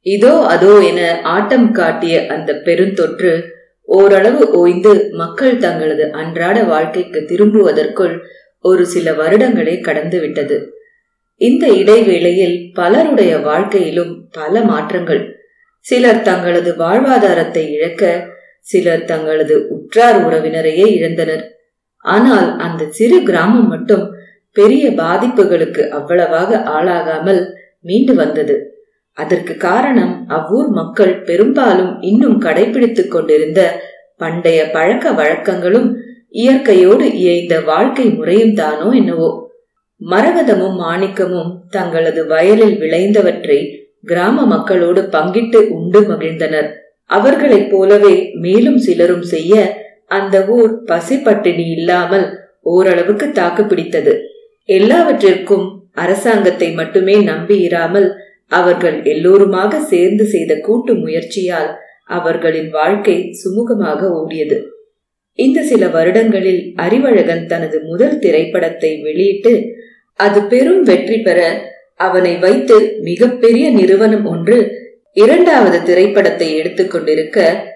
இதோ அதோ என ஆட்டம் காட்டிய அந்த பெருந்தொற்று ஓரளவு ஓய்ந்து மக்கள் தங்களது அன்றாட வாழ்க்கைக்கு திரும்புவதற்குள் ஒரு சில வருடங்களே கடந்து விட்டது இந்த இடைவேளையில் பலருடைய வாழ்க்கையிலும் பல மாற்றங்கள் சிலர் தங்களது வாழ்வாதாரத்தை இழக்க சிலர் தங்களது உற்றார் உறவினரையே இழந்தனர் ஆனால் அந்த சிறு கிராமம் மட்டும் பெரிய பாதிப்புகளுக்கு அவ்வளவாக ஆளாகாமல் மீண்டு வந்தது அதற்கு காரணம் அவ்வூர் மக்கள் பெரும்பாலும் இன்னும் கடைபிடித்துக் கொண்டிருந்த பண்டைய பழக்க வழக்கங்களும் இயற்கையோடு இயைந்த வாழ்க்கை முறையும் தானோ என்னவோ மரகதமும் மாணிக்கமும் தங்களது வயலில் விளைந்தவற்றை கிராம மக்களோடு பங்கிட்டு உண்டு மகிழ்ந்தனர் அவர்களைப் போலவே மேலும் சிலரும் செய்ய அந்த ஊர் பசிப்பட்டினி இல்லாமல் ஓரளவுக்கு தாக்கு பிடித்தது எல்லாவற்றிற்கும் அரசாங்கத்தை மட்டுமே நம்பி இராமல் அவர்கள் எல்லோருமாக சேர்ந்து செய்த கூட்டு முயற்சியால் அவர்களின் வாழ்க்கை சுமூகமாக ஓடியது இந்த சில வருடங்களில் அறிவழகன் தனது முதல் திரைப்படத்தை வெளியிட்டு அது பெரும் வெற்றி பெற அவனை வைத்து மிகப்பெரிய நிறுவனம் ஒன்று இரண்டாவது திரைப்படத்தை எடுத்துக்கொண்டிருக்க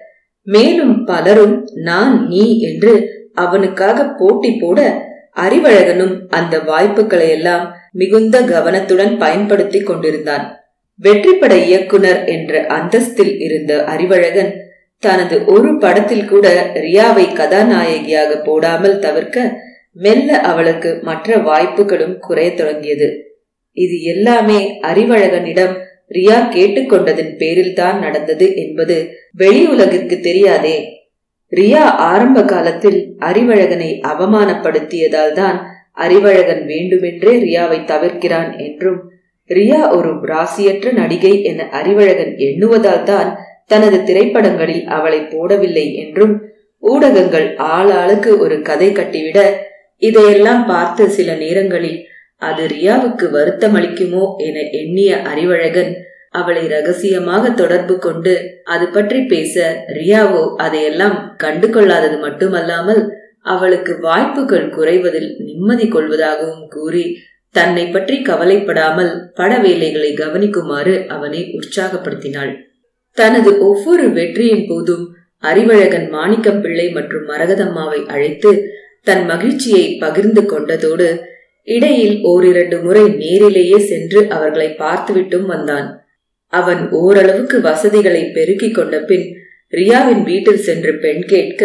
மேலும் பலரும் நான் நீ என்று அவனுக்காக போட்டி போட அறிவழகனும் அந்த வாய்ப்புகளை எல்லாம் மிகுந்த கவனத்துடன் பயன்படுத்தி கொண்டிருந்தான் வெற்றிப்பட இயக்குனர் என்ற அந்தஸ்தில் இருந்த அறிவழகன் தனது ஒரு படத்தில் கூட ரியாவை கதாநாயகியாக போடாமல் தவிர்க்க மெல்ல அவளுக்கு மற்ற வாய்ப்புகளும் குறைய தொடங்கியது இது எல்லாமே அறிவழகனிடம் ரியா கேட்டுக்கொண்டதன் பேரில் தான் நடந்தது என்பது வெளி உலகிற்கு தெரியாதே ரியா ஆரம்ப காலத்தில் அறிவழகனை அவமானப்படுத்தியதால் தான் அறிவழகன் வேண்டுமென்றே ரியாவை தவிர்க்கிறான் என்றும் ரியா ஒரு ராசியற்ற நடிகை என அறிவழகன் எண்ணுவதால் தான் தனது திரைப்படங்களில் அவளை போடவில்லை என்றும் ஊடகங்கள் ஆளாளுக்கு ஒரு கதை கட்டிவிட இதையெல்லாம் பார்த்து சில நேரங்களில் அது ரியாவுக்கு வருத்தம் அளிக்குமோ என எண்ணிய அறிவழகன் அவளை ரகசியமாக தொடர்பு கொண்டு அது பற்றி பேச ரியாவோ அதையெல்லாம் கண்டு கொள்ளாதது மட்டுமல்லாமல் அவளுக்கு வாய்ப்புகள் குறைவதில் நிம்மதி கொள்வதாகவும் கூறி தன்னை பற்றி கவலைப்படாமல் பட வேலைகளை கவனிக்குமாறு அவனை உற்சாகப்படுத்தினாள் தனது ஒவ்வொரு வெற்றியின் போதும் அறிவழகன் மாணிக்கம் பிள்ளை மற்றும் மரகதம்மாவை அழைத்து தன் மகிழ்ச்சியை பகிர்ந்து கொண்டதோடு இடையில் ஓரிரண்டு முறை நேரிலேயே சென்று அவர்களை பார்த்துவிட்டும் வந்தான் அவன் ஓரளவுக்கு வசதிகளை பெருக்கிக் கொண்ட பின் ரியாவின் வீட்டில் சென்று பெண் கேட்க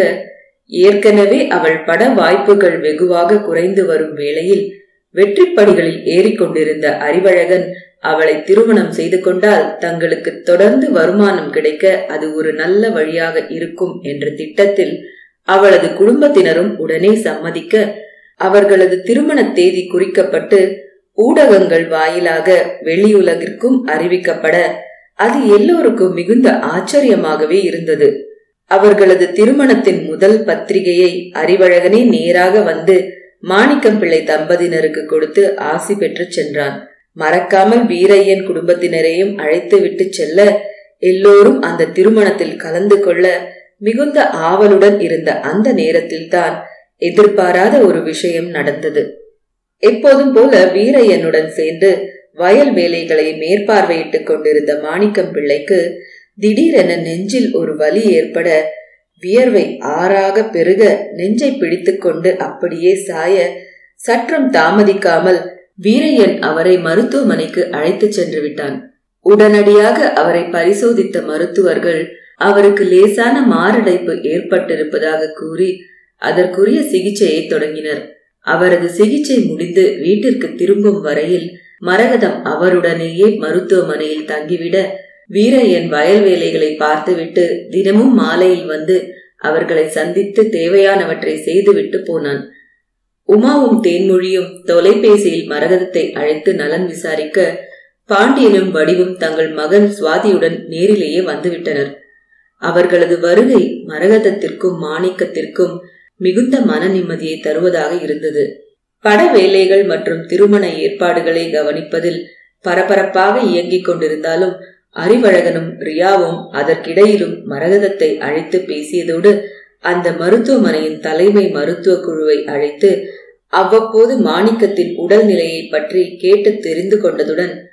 ஏற்கனவே அவள் பட வாய்ப்புகள் வெகுவாக குறைந்து வரும் வேளையில் வெற்றிப்படிகளில் ஏறிக்கொண்டிருந்த அறிவழகன் அவளை திருமணம் செய்து கொண்டால் தங்களுக்கு தொடர்ந்து வருமானம் கிடைக்க அது ஒரு நல்ல வழியாக இருக்கும் என்ற திட்டத்தில் அவளது குடும்பத்தினரும் உடனே சம்மதிக்க அவர்களது திருமண தேதி குறிக்கப்பட்டு ஊடகங்கள் வாயிலாக வெளியுலகிற்கும் அறிவிக்கப்பட அது எல்லோருக்கும் மிகுந்த ஆச்சரியமாகவே இருந்தது அவர்களது திருமணத்தின் முதல் பத்திரிகையை அறிவழகனே நேராக வந்து மாணிக்கம் பிள்ளை தம்பதியினருக்கு கொடுத்து ஆசி பெற்று சென்றான் மறக்காமல் வீரையன் குடும்பத்தினரையும் அழைத்து விட்டு செல்ல எல்லோரும் அந்த திருமணத்தில் கலந்து கொள்ள மிகுந்த ஆவலுடன் இருந்த அந்த நேரத்தில்தான் எதிர்பாராத ஒரு விஷயம் நடந்தது எப்போதும் போல வீரையனுடன் சேர்ந்து வயல் வேலைகளை மேற்பார்வையிட்டுக் கொண்டிருந்த மாணிக்கம் பிள்ளைக்கு திடீரென நெஞ்சில் ஒரு வலி ஏற்பட வியர்வை ஆறாக பெருக நெஞ்சை பிடித்துக்கொண்டு அப்படியே சாய சற்றும் தாமதிக்காமல் வீரையன் அவரை மருத்துவமனைக்கு அழைத்துச் சென்று விட்டான் உடனடியாக அவரை பரிசோதித்த மருத்துவர்கள் அவருக்கு லேசான மாரடைப்பு ஏற்பட்டிருப்பதாக கூறி அதற்குரிய சிகிச்சையை தொடங்கினர் அவரது சிகிச்சை முடிந்து வீட்டிற்கு திரும்பும் வரையில் மரகதம் அவருடனேயே மருத்துவமனையில் தங்கிவிட வீரையன் வயல் வேலைகளை பார்த்துவிட்டு தினமும் மாலையில் வந்து அவர்களை சந்தித்து தேவையானவற்றை செய்துவிட்டு போனான் உமாவும் தேன்மொழியும் தொலைபேசியில் மரகதத்தை அழைத்து நலன் விசாரிக்க பாண்டியனும் வடிவும் தங்கள் மகன் சுவாதியுடன் நேரிலேயே வந்துவிட்டனர் அவர்களது வருகை மரகதத்திற்கும் மாணிக்கத்திற்கும் மிகுந்த மன நிம்மதியை தருவதாக இருந்தது பட வேலைகள் மற்றும் திருமண ஏற்பாடுகளை கவனிப்பதில் பரபரப்பாக இயங்கிக் கொண்டிருந்தாலும் அறிவழகனும் ரியாவும் அதற்கிடையிலும் மரகதத்தை அழைத்து பேசியதோடு அந்த மருத்துவமனையின் தலைமை மருத்துவ குழுவை அழைத்து அவ்வப்போது மாணிக்கத்தின் உடல்நிலையை பற்றி கேட்டு தெரிந்து கொண்டதுடன்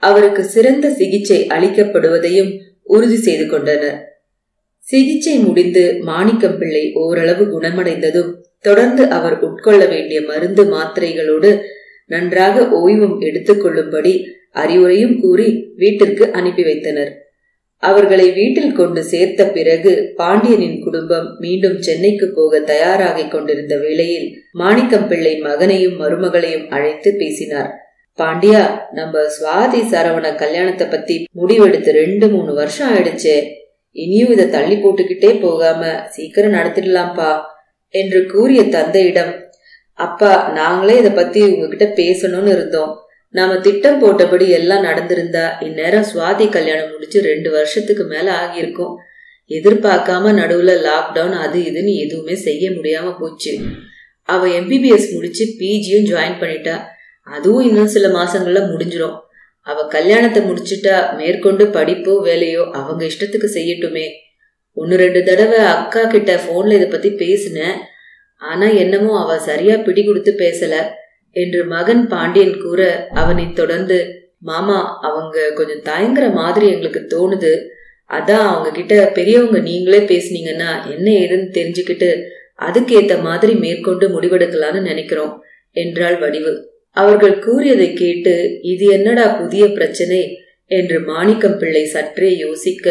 அவருக்கு சிறந்த சிகிச்சை அளிக்கப்படுவதையும் உறுதி செய்து கொண்டனர் சிகிச்சை முடிந்து மாணிக்கம் பிள்ளை ஓரளவு குணமடைந்ததும் தொடர்ந்து அவர் உட்கொள்ள வேண்டிய மருந்து மாத்திரைகளோடு நன்றாக ஓய்வும் எடுத்துக்கொள்ளும்படி அறிவுரையும் கூறி வீட்டிற்கு அனுப்பி வைத்தனர் அவர்களை வீட்டில் கொண்டு சேர்த்த பிறகு பாண்டியனின் குடும்பம் மீண்டும் சென்னைக்கு போக தயாராகிக் கொண்டிருந்த வேளையில் மாணிக்கம் பிள்ளை மகனையும் மருமகளையும் அழைத்து பேசினார் பாண்டியா நம்ம சுவாதி சரவண கல்யாணத்தை பத்தி முடிவெடுத்து ரெண்டு மூணு வருஷம் ஆயிடுச்சே இனியும் இதை தள்ளி போட்டுக்கிட்டே போகாம சீக்கிரம் நடத்திடலாம்ப்பா என்று கூறிய தந்தையிடம் அப்பா நாங்களே இதை பத்தி உங்ககிட்ட பேசணும்னு இருந்தோம் நாம திட்டம் போட்டபடி எல்லாம் நடந்திருந்தா இந்நேரம் சுவாதி கல்யாணம் முடிச்சு ரெண்டு வருஷத்துக்கு மேல ஆகியிருக்கும் எதிர்பார்க்காம நடுவுல லாக்டவுன் அது இதுன்னு எதுவுமே செய்ய முடியாம போச்சு அவ எம்பிபிஎஸ் முடிச்சு பிஜியும் ஜாயின் பண்ணிட்டா அதுவும் இன்னும் சில மாசங்கள்ல முடிஞ்சிரும் அவ கல்யாணத்தை முடிச்சுட்டா மேற்கொண்டு படிப்போ வேலையோ அவங்க இஷ்டத்துக்கு செய்யட்டுமே ஒன்னு ரெண்டு தடவை அக்கா கிட்ட போன்ல இதை பத்தி பேசினேன் ஆனா என்னமோ அவ சரியா பிடி கொடுத்து பேசல என்று மகன் பாண்டியன் கூற அவனை தொடர்ந்து மாமா அவங்க கொஞ்சம் தயங்குற மாதிரி எங்களுக்கு தோணுது அதான் அவங்க கிட்ட பெரியவங்க நீங்களே பேசுனீங்கன்னா என்ன ஏதுன்னு தெரிஞ்சுக்கிட்டு அதுக்கேத்த மாதிரி மேற்கொண்டு முடிவெடுக்கலான்னு நினைக்கிறோம் என்றாள் வடிவு அவர்கள் கூறியதை கேட்டு இது என்னடா புதிய பிரச்சனை என்று மாணிக்கம் பிள்ளை சற்றே யோசிக்க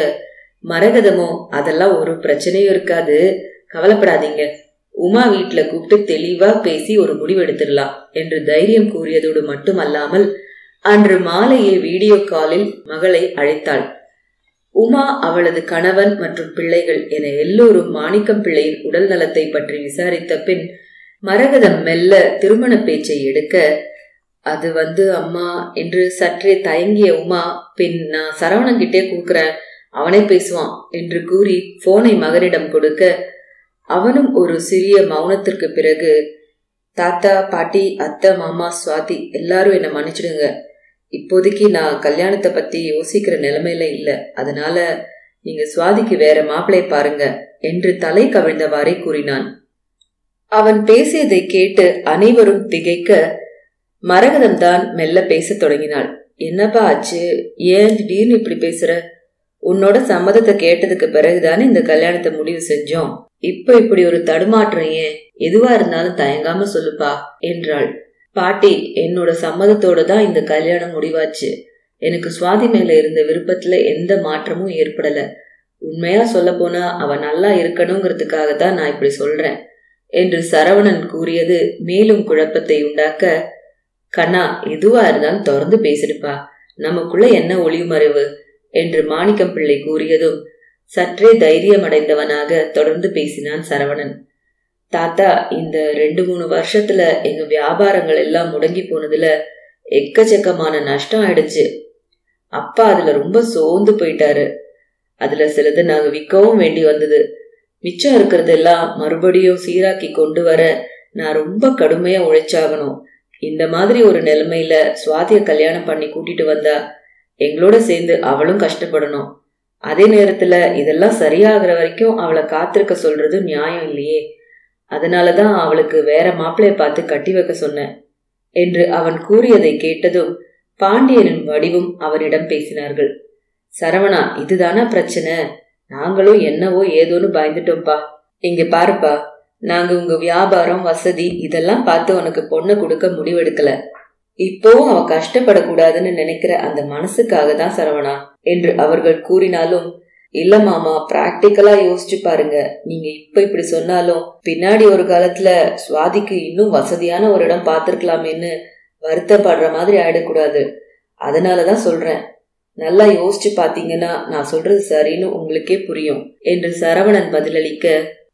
மரகதமோ அதெல்லாம் ஒரு பிரச்சனையும் இருக்காது கவலைப்படாதீங்க உமா வீட்டுல கூப்பிட்டு தெளிவா பேசி ஒரு முடிவு எடுத்துடலாம் என்று தைரியம் கூறியதோடு மட்டுமல்லாமல் அன்று மாலையே வீடியோ காலில் மகளை அழைத்தாள் உமா அவளது கணவன் மற்றும் பிள்ளைகள் என எல்லோரும் மாணிக்கம் பிள்ளையின் உடல் நலத்தை பற்றி விசாரித்த பின் மரகதம் மெல்ல திருமண பேச்சை எடுக்க அது வந்து அம்மா என்று சற்றே தயங்கிய உமா பின் நான் சரவணங்கிட்டே கொடுக்குறேன் அவனே பேசுவான் என்று கூறி போனை மகனிடம் கொடுக்க அவனும் ஒரு சிறிய மௌனத்திற்கு பிறகு தாத்தா பாட்டி அத்தை மாமா சுவாதி எல்லாரும் என்னை மன்னிச்சிடுங்க இப்போதைக்கு நான் கல்யாணத்தை பத்தி யோசிக்கிற நிலைமையில இல்ல அதனால நீங்க சுவாதிக்கு வேற மாப்பிளை பாருங்க என்று தலை கவிழ்ந்தவாறே கூறினான் அவன் பேசியதை கேட்டு அனைவரும் திகைக்க மரகதம் தான் மெல்ல பேசத் தொடங்கினாள் என்னப்பா ஆச்சு ஏன் திடீர்னு இப்படி பேசுற உன்னோட சம்மதத்தை கேட்டதுக்கு பிறகுதானே இந்த கல்யாணத்தை முடிவு செஞ்சோம் இப்ப இப்படி ஒரு தடுமாற்றம் ஏன் எதுவா இருந்தாலும் தயங்காம சொல்லுப்பா என்றாள் பாட்டி என்னோட சம்மதத்தோட தான் இந்த கல்யாணம் முடிவாச்சு எனக்கு சுவாதி மேல இருந்த விருப்பத்துல எந்த மாற்றமும் ஏற்படல உண்மையா சொல்ல போனா அவ நல்லா இருக்கணுங்கிறதுக்காக தான் நான் இப்படி சொல்றேன் என்று சரவணன் கூறியது மேலும் குழப்பத்தை உண்டாக்க கண்ணா எதுவா இருந்தாலும் தொடர்ந்து பேசிடுப்பா நமக்குள்ள என்ன ஒளிமறைவு என்று மாணிக்கம் பிள்ளை கூறியதும் சற்றே தைரியம் அடைந்தவனாக தொடர்ந்து பேசினான் சரவணன் தாத்தா இந்த ரெண்டு மூணு வருஷத்துல எங்க வியாபாரங்கள் எல்லாம் முடங்கி போனதுல எக்கச்சக்கமான நஷ்டம் ஆயிடுச்சு அப்பா அதுல ரொம்ப சோர்ந்து போயிட்டாரு அதுல சிலது நாங்க விற்கவும் வேண்டி வந்தது மிச்சம் இருக்கிறதெல்லாம் மறுபடியும் சீராக்கி கொண்டு வர நான் ரொம்ப கடுமையா உழைச்சாகணும் இந்த மாதிரி ஒரு நிலைமையில சுவாதிய கல்யாணம் பண்ணி கூட்டிட்டு வந்தா எங்களோட சேர்ந்து அவளும் கஷ்டப்படணும் அதே நேரத்துல இதெல்லாம் சரியாகிற வரைக்கும் அவளை காத்திருக்க சொல்றது நியாயம் இல்லையே அதனாலதான் அவளுக்கு வேற மாப்பிளைய பார்த்து கட்டி வைக்க சொன்னேன் என்று அவன் கூறியதை கேட்டதும் பாண்டியனின் வடிவும் அவனிடம் பேசினார்கள் சரவணா இதுதானா பிரச்சனை நாங்களும் என்னவோ ஏதோன்னு பயந்துட்டோம்ப்பா இங்க பாருப்பா நாங்க உங்க வியாபாரம் வசதி இதெல்லாம் பார்த்து உனக்கு பொண்ணு கொடுக்க முடிவெடுக்கல இப்போவும் அவ கஷ்டப்படக்கூடாதுன்னு நினைக்கிற அந்த மனசுக்காக தான் சரவணா என்று அவர்கள் கூறினாலும் இல்ல மாமா பிராக்டிக்கலா யோசிச்சு பாருங்க நீங்க இப்ப இப்படி சொன்னாலும் பின்னாடி ஒரு காலத்துல சுவாதிக்கு இன்னும் வசதியான ஒரு இடம் பார்த்திருக்கலாமேன்னு வருத்தப்படுற மாதிரி ஆயிடக்கூடாது அதனாலதான் சொல்றேன் நல்லா யோசிச்சு பாத்தீங்கன்னா நான் சொல்றது சரின்னு உங்களுக்கே புரியும் என்று சரவணன் பதிலளிக்க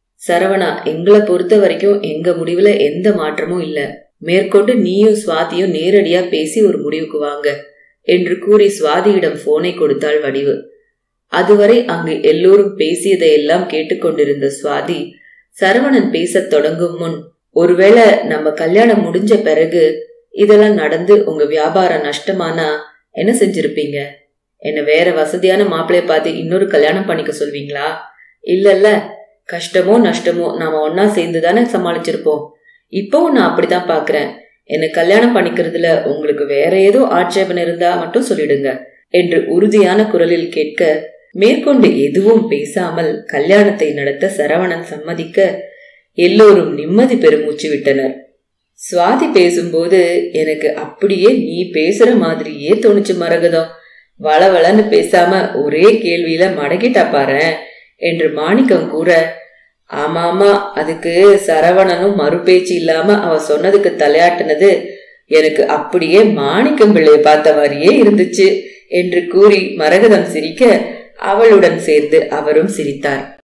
சரவணா எங்களை பொறுத்த வரைக்கும் எங்க முடிவுல எந்த மாற்றமும் இல்ல மேற்கொண்டு நீயும் சுவாதியும் நேரடியா பேசி ஒரு முடிவுக்கு வாங்க என்று கூறி சுவாதியிடம் போனை கொடுத்தாள் வடிவு அதுவரை அங்கு எல்லோரும் பேசியதை எல்லாம் கேட்டுக்கொண்டிருந்த சுவாதி சரவணன் பேசத் தொடங்கும் முன் ஒருவேளை நம்ம கல்யாணம் முடிஞ்ச பிறகு இதெல்லாம் நடந்து உங்க வியாபாரம் நஷ்டமானா என்ன செஞ்சிருப்பீங்க என்ன வேற வசதியான மாப்பிளைய பார்த்து இன்னொரு கல்யாணம் பண்ணிக்க சொல்வீங்களா இல்லல்ல கஷ்டமோ நஷ்டமோ நாம ஒன்னா சேர்ந்து தானே சமாளிச்சிருப்போம் இப்பவும் நான் அப்படிதான் பாக்குறேன் என்னை கல்யாணம் பண்ணிக்கிறதுல உங்களுக்கு வேற ஏதோ ஆட்சேபனை இருந்தா மட்டும் சொல்லிடுங்க என்று உறுதியான குரலில் கேட்க மேற்கொண்டு எதுவும் பேசாமல் கல்யாணத்தை நடத்த சரவணன் சம்மதிக்க எல்லோரும் நிம்மதி பெருமூச்சு விட்டனர் சுவாதி பேசும்போது எனக்கு அப்படியே நீ பேசுற மாதிரியே தோணுச்சு மரகதம் வளவளன்னு பேசாம ஒரே கேள்வியில மடக்கிட்டா பாரு என்று மாணிக்கம் கூற ஆமாமா அதுக்கு சரவணனும் மறுபேச்சு இல்லாம அவ சொன்னதுக்கு தலையாட்டுனது எனக்கு அப்படியே மாணிக்கம் பிள்ளைய பார்த்த மாதிரியே இருந்துச்சு என்று கூறி மரகதம் சிரிக்க அவளுடன் சேர்ந்து அவரும் சிரித்தார்